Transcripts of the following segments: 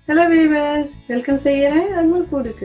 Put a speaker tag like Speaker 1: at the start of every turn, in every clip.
Speaker 1: hello viewers welcome செய்கிறேன் அன்மல் ஃபுட்டுக்கு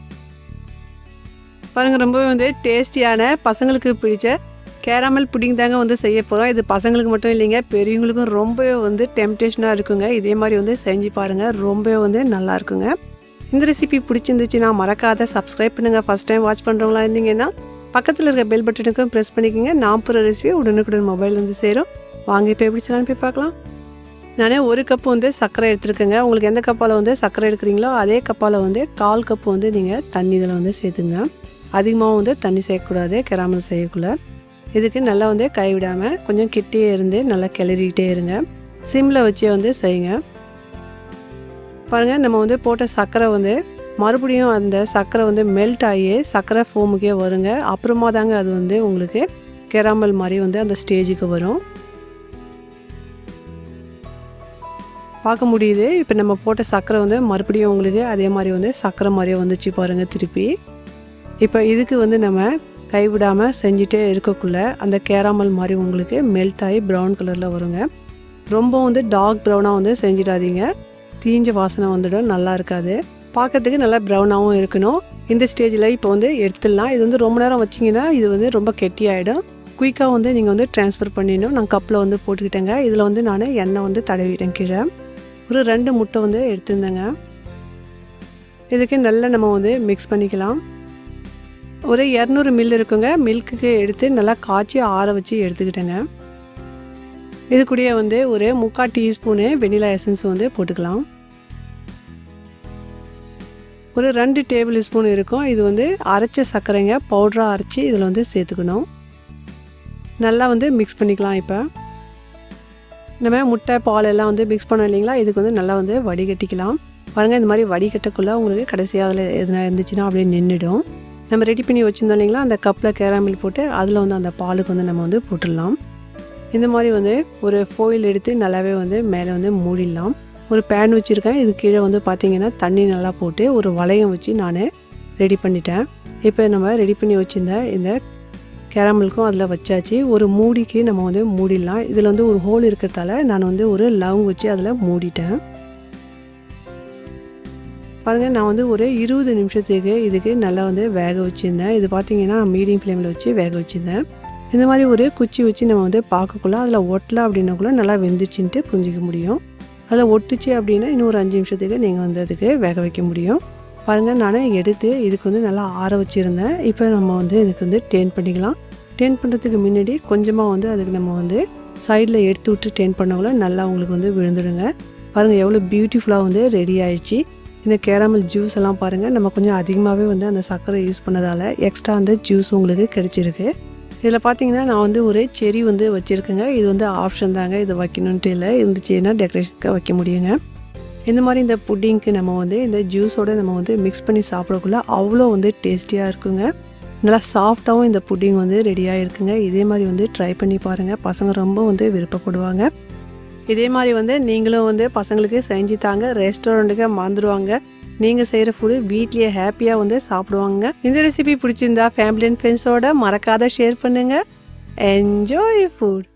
Speaker 1: பாருங்க ரொம்பவே வந்து டேஸ்டியான பசங்களுக்கு பிடிச்ச கேரமல் புடிங் தாங்க வந்து செய்ய போகிறோம் இது பசங்களுக்கு மட்டும் இல்லைங்க பெரியவங்களுக்கும் ரொம்பவே வந்து டெம்டேஷனாக இருக்குங்க இதே மாதிரி வந்து செஞ்சு பாருங்கள் ரொம்பவே வந்து நல்லா இருக்குங்க இந்த ரெசிபி பிடிச்சிருந்துச்சுன்னா மறக்காத சப்ஸ்கிரைப் பண்ணுங்கள் ஃபஸ்ட் டைம் வாட்ச் பண்ணுறவங்களா இருந்தீங்கன்னா பக்கத்தில் இருக்க பெல் பட்டனுக்கும் ப்ரெஸ் பண்ணிக்கோங்க நான் போகிற ரெசிபி உடனுக்குடன் மொபைல் வந்து சேரும் வாங்க இப்போ எப்படி செய்யலாம்னு போய் பார்க்கலாம் நானே ஒரு கப்பு வந்து சர்க்கரை எடுத்துருக்கேங்க உங்களுக்கு எந்த கப்பால் வந்து சர்க்கரை எடுக்கிறீங்களோ அதே கப்பால் வந்து கால் கப்பு வந்து நீங்கள் தண்ணி இதில் வந்து சேர்த்துங்க அதிகமாக வந்து தண்ணி சேர்க்கக்கூடாது கெராமல் செய்யக்குள்ள இதுக்கு நல்லா வந்து கைவிடாமல் கொஞ்சம் கிட்டே இருந்து நல்லா கிளறிக்கிட்டே இருங்க சிம்மில் வச்சே வந்து செய்யுங்க பாருங்கள் நம்ம வந்து போட்ட சர்க்கரை வந்து மறுபடியும் அந்த சர்க்கரை வந்து மெல்ட் ஆகி சர்க்கரை ஃபோமுக்கே வருங்க அப்புறமா தாங்க அது வந்து உங்களுக்கு கெராமல் மாதிரி வந்து அந்த ஸ்டேஜுக்கு வரும் பார்க்க முடியுது இப்போ நம்ம போட்ட சர்க்கரை வந்து மறுபடியும் உங்களுக்கு அதே மாதிரி வந்து சர்க்கரை மாதிரியே வந்துச்சு பாருங்கள் திருப்பி இப்போ இதுக்கு வந்து நம்ம கைவிடாமல் செஞ்சுட்டே இருக்கக்குள்ள அந்த கேராமல் மாதிரி உங்களுக்கு மெல்ட் ஆகி ப்ரௌன் கலரில் வருங்க ரொம்ப வந்து டார்க் ப்ரௌனாக வந்து செஞ்சிடாதீங்க தீஞ்ச வாசனை வந்துடும் நல்லா இருக்காது பார்க்கறதுக்கு நல்லா ப்ரௌனாகவும் இருக்கணும் இந்த ஸ்டேஜில் இப்போ வந்து எடுத்துடலாம் இது வந்து ரொம்ப நேரம் வச்சிங்கன்னா இது வந்து ரொம்ப கெட்டி ஆகிடும் குயிக்காக வந்து நீங்கள் வந்து ட்ரான்ஸ்ஃபர் பண்ணிடணும் நான் கப்பில் வந்து போட்டுக்கிட்டேங்க இதில் வந்து நான் எண்ணெய் வந்து தடவிட்டேன் கீழே ஒரு ரெண்டு முட்டை வந்து எடுத்துருந்தேங்க இதுக்கு நல்லா நம்ம வந்து மிக்ஸ் பண்ணிக்கலாம் ஒரு இரநூறு மில் இருக்குங்க மில்க்குக்கு எடுத்து நல்லா காய்ச்சி ஆற வச்சு எடுத்துக்கிட்டேங்க இது கூடயே வந்து ஒரு முக்கால் டீஸ்பூனு வெனிலா எசன்ஸ் வந்து போட்டுக்கலாம் ஒரு ரெண்டு டேபிள் ஸ்பூன் இருக்கும் இது வந்து அரைச்ச சர்க்கரைங்க பவுடராக அரைச்சி இதில் வந்து சேர்த்துக்கணும் நல்லா வந்து மிக்ஸ் பண்ணிக்கலாம் இப்போ நம்ம முட்டை பால் எல்லாம் வந்து மிக்ஸ் பண்ணோம் இல்லைங்களா இதுக்கு வந்து நல்லா வந்து வடிகட்டிக்கலாம் பாருங்கள் இந்த மாதிரி வடிகட்டக்குள்ளே உங்களுக்கு கடைசியாக அதில் எதுனா இருந்துச்சுன்னா அப்படியே நின்றுடும் நம்ம ரெடி பண்ணி வச்சுருந்தோம் இல்லைங்களா அந்த கப்பில் கேராமில் போட்டு அதில் வந்து அந்த பாலுக்கு வந்து நம்ம வந்து போட்டுடலாம் இந்த மாதிரி வந்து ஒரு ஃபோயில் எடுத்து நல்லாவே வந்து மேலே வந்து மூடிடலாம் ஒரு பேன் வச்சுருக்கேன் இது கீழே வந்து பார்த்திங்கன்னா தண்ணி நல்லா போட்டு ஒரு வளையம் வச்சு நான் ரெடி பண்ணிட்டேன் இப்போ நம்ம ரெடி பண்ணி வச்சுருந்த இந்த கேரமலுக்கும் அதில் வச்சாச்சு ஒரு மூடிக்கு நம்ம வந்து மூடிடலாம் இதில் வந்து ஒரு ஹோல் இருக்கிறதால நான் வந்து ஒரு லவங் வச்சு அதில் மூடிட்டேன் பாருங்கள் நான் வந்து ஒரு இருபது நிமிஷத்துக்கு இதுக்கு நல்லா வந்து வேக வச்சுருந்தேன் இது பார்த்தீங்கன்னா நான் மீடியம் ஃப்ளேமில் வச்சு வேக வச்சுருந்தேன் இந்த மாதிரி ஒரு குச்சி வச்சு நம்ம வந்து பார்க்கக்குள்ள அதில் ஒட்டல அப்படின்னாக்குள்ள நல்லா வெந்துச்சுன்ட்டு புரிஞ்சிக்க முடியும் அதில் ஒட்டுச்சு அப்படின்னா இன்னும் ஒரு அஞ்சு நிமிஷத்துக்கு நீங்கள் வந்து அதுக்கு வேக வைக்க முடியும் பாருங்கள் நான் எடுத்து இதுக்கு வந்து நல்லா ஆற வச்சுருந்தேன் இப்போ நம்ம வந்து இதுக்கு வந்து டேன் பண்ணிக்கலாம் டேன் பண்ணுறதுக்கு முன்னாடி கொஞ்சமாக வந்து அதுக்கு நம்ம வந்து சைடில் எடுத்து விட்டு டேன் பண்ணக்குள்ள நல்லா உங்களுக்கு வந்து விழுந்துடுங்க பாருங்கள் எவ்வளோ பியூட்டிஃபுல்லாக வந்து ரெடி ஆயிடுச்சு இந்த கேரமல் ஜூஸ் எல்லாம் பாருங்கள் நம்ம கொஞ்சம் அதிகமாகவே வந்து அந்த சர்க்கரை யூஸ் பண்ணதால் எக்ஸ்ட்ரா அந்த ஜூஸ் உங்களுக்கு கிடச்சிருக்கு இதில் பார்த்தீங்கன்னா நான் வந்து ஒரு செரி வந்து வச்சுருக்கேங்க இது வந்து ஆப்ஷன் தாங்க இது வைக்கணுன்ட்டு இல்லை இருந்துச்சுன்னா டெக்கரேஷனுக்கு வைக்க முடியுங்க இந்த மாதிரி இந்த புட்டிங்க்கு நம்ம வந்து இந்த ஜூஸோடு நம்ம வந்து மிக்ஸ் பண்ணி சாப்பிடக்குள்ள அவ்வளோ வந்து டேஸ்டியாக இருக்குங்க நல்லா சாஃப்டாகவும் இந்த புட்டிங் வந்து ரெடியாக இருக்குங்க இதே மாதிரி வந்து ட்ரை பண்ணி பாருங்கள் பசங்க ரொம்ப வந்து விருப்பப்படுவாங்க இதே மாதிரி வந்து நீங்களும் வந்து பசங்களுக்கு செஞ்சு தாங்க ரெஸ்டாரண்ட்டுக்கு மறந்துடுவாங்க நீங்கள் செய்கிற ஃபுட்டு வீட்லேயே ஹாப்பியாக வந்து சாப்பிடுவாங்க இந்த ரெசிபி பிடிச்சிருந்தா ஃபேமிலி அண்ட் ஃப்ரெண்ட்ஸோட மறக்காத ஷேர் பண்ணுங்கள் என்ஜாய் ஃபுட்